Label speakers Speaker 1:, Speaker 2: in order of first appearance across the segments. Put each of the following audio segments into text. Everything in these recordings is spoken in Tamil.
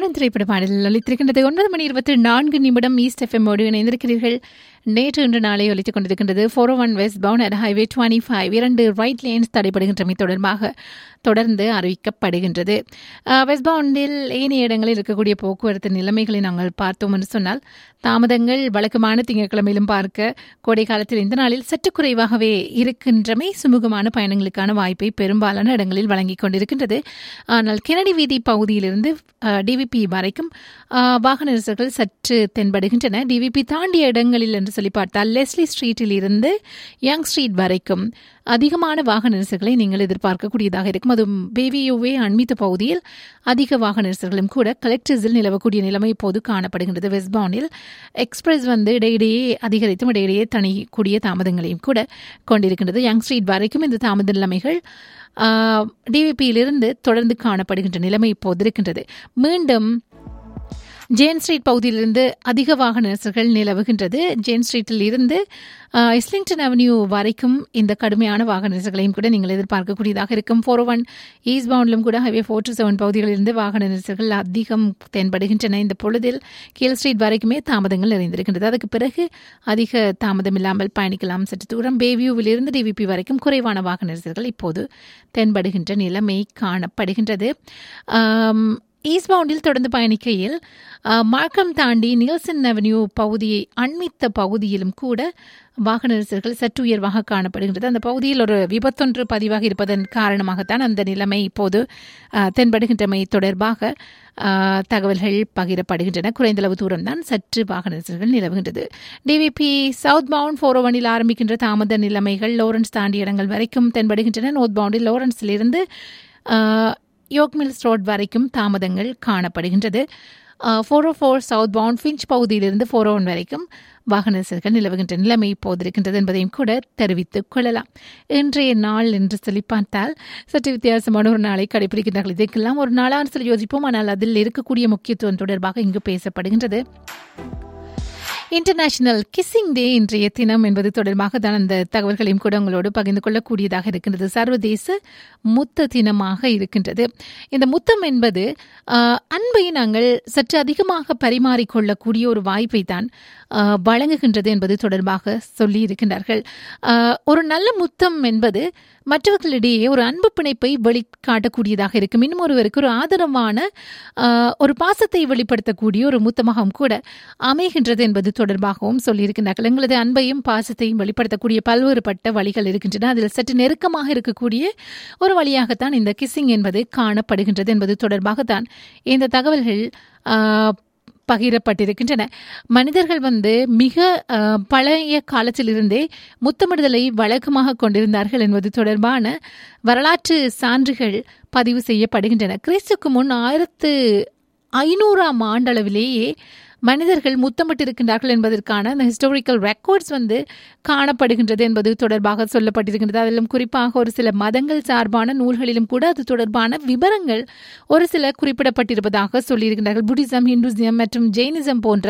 Speaker 1: மாடன் திரைப்பட பாடலில் ஒலித்திருக்கின்றது ஒன்பது மணி இருபத்தி நான்கு நிமிடம் ஈஸ்ட் எஃப்எம்மோடு இணைந்திருக்கிறீர்கள் நேற்று இன்று நாளை ஒலித்துக் கொண்டிருக்கின்றது four one west bound at highway twenty five இரண்டு ரைட் லேன்ஸ் தடைபடுகின்றமை தொடர்பாக தொடர்ந்து அறிவிக்கப்படுகின்றது அஹ், வெஸ்ட் பவுண்டில் ஏனைய இடங்களில் இருக்கக்கூடிய போக்குவரத்து நிலைமைகளை நாங்கள் பார்த்தோம் என்று சொன்னால் தாமதங்கள் வழக்கமான திங்கட்கிழமையிலும் பார்க்க கோடை காலத்தில் இந்த நாளில் சற்று குறைவாகவே இருக்கின்றமை சுமூகமான பயணங்களுக்கான வாய்ப்பை பெரும்பாலான இடங்களில் வழங்கிக் கொண்டிருக்கின்றது ஆனால் கெனடி வீதி பகுதியிலிருந்து டிவிபி வரைக்கும் அஹ், வாகன நெரிசல்கள் சற்று தென்படுகின்றன டிவிபி தாண்டிய இடங்களில் என்று சொல்லி பார்த்தால் லெஸ்லி ஸ்ட்ரீட்டில் இருந்து யங் ஸ்ட்ரீட் வரைக்கும் அதிகமான வாகன நெரிசல்களை நீங்கள் எதிர்பார்க்கக்கூடியதாக இருக்கும் அதுவும் பேவியூவே அண்மித்த பகுதியில் அதிக வாகன நெரிசல்களும் கூட கலெக்டர்ஸில் நிலவக்கூடிய நிலைமை இப்போது காணப்படுகின்றது வெஸ்ட்பவுனில் எக்ஸ்பிரஸ் வந்து இடையிடையே அதிகரித்தும் இடையிடையே தணிக்கூடிய தாமதங்களையும் கூட கொண்டிருக்கின்றது யங் ஸ்ட்ரீட் வரைக்கும் இந்த தாமத நிலைமைகள் டிவிபியிலிருந்து தொடர்ந்து காணப்படுகின்ற நிலைமை இப்போது இருக்கின்றது மீண்டும் ஜேன் ஸ்ட்ரீட் பகுதியிலிருந்து அதிக வாகன நெரிசல்கள் நிலவுகின்றது ஜேன் ஸ்ட்ரீட்டில் இருந்து அஹ், இஸ்லிங்டன் அவென்யூ வரைக்கும் இந்த கடுமையான வாகன நெரிசல்களையும் கூட நீங்கள் எதிர்பார்க்கக்கூடியதாக இருக்கும் ஃபோர் ஒன் ஈஸ்ட் பவுண்டிலும் கூட ஹைவே ஃபோர் டு செவன் பகுதிகளிலிருந்து வாகன நெரிசல்கள் அதிகம் தென்படுகின்றன இந்த பொழுதில் கீழ் ஸ்ட்ரீட் வரைக்குமே தாமதங்கள் நிறைந்திருக்கின்றது அதுக்கு பிறகு அதிக தாமதம் இல்லாமல் பயணிக்கலாம் சற்று தூரம் பேவியூவில் இருந்து டிவிபி வரைக்கும் குறைவான வாகன நெரிசல்கள் இப்போது தென்படுகின்ற நிலைமை காணப்படுகின்றது ஆம், ஈஸ்ட் பவுண்டில் தொடர்ந்து பயணிக்கையில் அஹ், மார்க்கம் தாண்டி நில்சன் அவென்யூ பகுதியை அண்மித்த பகுதியிலும் கூட வாகன நெரிசல்கள் சற்று உயர்வாக காணப்படுகின்றது அந்த பகுதியில் ஒரு விபத்தொன்று பதிவாகி இருப்பதன் காரணமாகத்தான் அந்த நிலைமை இப்போது அஹ், தென்படுகின்றமை தொடர்பாக அஹ், தகவல்கள் பகிரப்படுகின்றன குறைந்தளவு தூரம் தான் சற்று வாகன நெரிசல்கள் நிலவுகின்றது டிவிபி சவுத் பவுண்ட் ஃபோர் ஒனில் ஆரம்பிக்கின்ற தாமத நிலைமைகள் லோரன்ஸ் தாண்டிய இடங்கள் வரைக்கும் தென்படுகின்றன நோர்த் பவுண்டில் லோரன்ஸிலிருந்து அஹ், யோக் மில்ஸ் ரோட் வரைக்கும் தாமதங்கள் காணப்படுகின்றது four O four south bound Finch பகுதியிலிருந்து ஃபோர் ஒன் வரைக்கும் வாகன நெரிசல்கள் நிலவுகின்ற நிலைமை இப்போது இருக்கின்றது என்பதையும் கூட தெரிவித்துக் கொள்ளலாம் இன்றைய நாள் என்று சொல்லி பார்த்தால் சற்று வித்தியாசமான ஒரு நாளை கடைபிடிக்கின்றார்கள் இதற்கெல்லாம் ஒரு நாளான்னு சொல்லி யோசிப்போம் ஆனால் அதில் இருக்கக்கூடிய முக்கியத்துவம் தொடர்பாக இங்கு பேசப்படுகின்றது இன்டர்நேஷனல் கிஸ்ஸிங் டே இன்றைய தினம் என்பது தொடர்பாக தான் அந்த தகவல்களையும் கூட உங்களோடு பகிர்ந்து கொள்ளக்கூடியதாக இருக்கின்றது சர்வதேச முத்த தினமாக இருக்கின்றது இந்த முத்தம் என்பது ஆஹ், அன்பை நாங்கள் சற்று அதிகமாக பரிமாறிக்கொள்ளக்கூடிய ஒரு வாய்ப்பை தான் ஆஹ், வழங்குகின்றது என்பது தொடர்பாக சொல்லி இருக்கின்றார்கள் ஆஹ், ஒரு நல்ல முத்தம் என்பது மற்றவர்களிடையே ஒரு அன்பு பிணைப்பை வெளிக்காட்டக்கூடியதாக இருக்கும் இன்னும் ஒருவருக்கு ஒரு ஆதரவான ஆஹ், ஒரு பாசத்தை வெளிப்படுத்தக்கூடிய ஒரு முத்தமாகவும் கூட அமைகின்றது என்பது தொடர்பாகவும் சொல்லியிருக்கின்றார்கள் எங்களது அன்பையும் பாசத்தையும் வெளிப்படுத்தக்கூடிய பல்வேறுபட்ட வழிகள் இருக்கின்றன அதில் சற்று நெருக்கமாக இருக்கக்கூடிய ஒரு வழியாகத்தான் இந்த கிஸ்ஸிங் என்பது காணப்படுகின்றது என்பது தொடர்பாகத்தான் இந்த தகவல்கள் ஆஹ், பகிரப்பட்டிருக்கின்றன மனிதர்கள் வந்து மிக அஹ், பழைய காலத்திலிருந்தே முத்தமிடுதலை வழக்கமாக கொண்டிருந்தார்கள் என்பது தொடர்பான வரலாற்று சான்றுகள் பதிவு செய்யப்படுகின்றன கிறிஸ்துக்கு முன் ஆயிரத்து ஐநூறாம் ஆண்டளவிலேயே மனிதர்கள் முத்தமிட்டிருக்கின்றார்கள் என்பதற்கான அந்த ஹிஸ்டாரிக்கல் ரெக்கார்ட்ஸ் வந்து காணப்படுகின்றது என்பது தொடர்பாக சொல்லப்பட்டிருக்கின்றது அதிலும் குறிப்பாக ஒரு சில மதங்கள் சார்பான நூல்களிலும் கூட அது தொடர்பான விவரங்கள் ஒரு சில குறிப்பிடப்பட்டிருப்பதாக சொல்லியிருக்கின்றார்கள் புத்திசம் ஹிந்துசிசம் மற்றும் ஜெயினிசம் போன்ற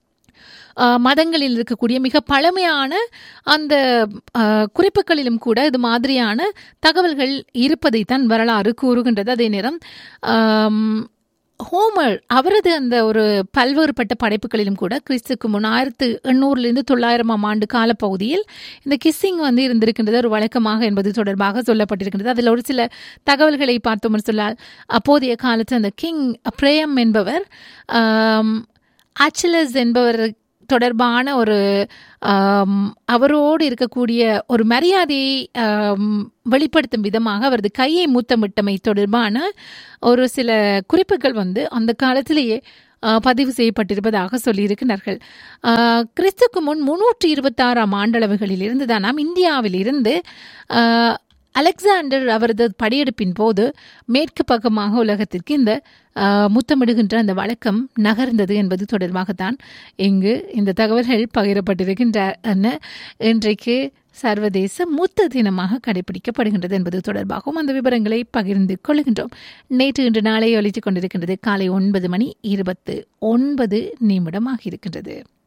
Speaker 1: அஹ், மதங்களில் இருக்கக்கூடிய மிக பழமையான அந்த அஹ், குறிப்புகளிலும் கூட இது மாதிரியான தகவல்கள் இருப்பதைத்தான் வரலாறு கூறுகின்றது அதே நேரம் ஆம், ஹோமர் அவரது அந்த ஒரு பல்வேறுபட்ட படைப்புகளிலும் கூட கிறிஸ்துக்கு முன் ஆயிரத்து எண்ணூறுலேருந்து தொள்ளாயிரமாம் ஆண்டு காலப்பகுதியில் இந்த கிஸ்ஸிங் வந்து இருந்திருக்கின்றது ஒரு வழக்கமாக என்பது தொடர்பாக சொல்லப்பட்டிருக்கின்றது அதில் ஒரு சில தகவல்களை பார்த்தோம்னு சொன்னால் அப்போதைய காலத்தில் அந்த கிங் பிரேயம் என்பவர் ஆம், அச்சிலஸ் என்பவர் தொடர்பான ஒரு ஆம், அவரோடு இருக்கக்கூடிய ஒரு மரியாதையை ஆம், வெளிப்படுத்தும் விதமாக அவரது கையை மூத்தமிட்டமை தொடர்பான ஒரு சில குறிப்புகள் வந்து அந்த காலத்திலேயே ஆ, பதிவு செய்யப்பட்டிருப்பதாக சொல்லியிருக்கிறார்கள் ஆ, கிறிஸ்துக்கு முன் முன்னூற்றி இருபத்தாறாம் ஆண்டளவுகளில் இருந்து தான் நாம் இந்தியாவில் இருந்து ஆ, அலெக்சாண்டர் அவரது படையெடுப்பின் போது மேற்கு பக்கமாக உலகத்திற்கு இந்த ஆ, முத்தமிடுகின்ற அந்த வழக்கம் நகர்ந்தது என்பது தொடர்பாகத்தான் இங்கு இந்த தகவல்கள் பகிரப்பட்டிருக்கின்றன இன்றைக்கு சர்வதேச முத்த தினமாக கடைபிடிக்கப்படுகின்றது என்பது தொடர்பாகவும் அந்த விவரங்களை பகிர்ந்து கொள்கின்றோம் நேற்று இன்று நாளை ஒலித்துக் கொண்டிருக்கின்றது காலை ஒன்பது மணி இருபத்து ஒன்பது நிமிடம் ஆகியிருக்கின்றது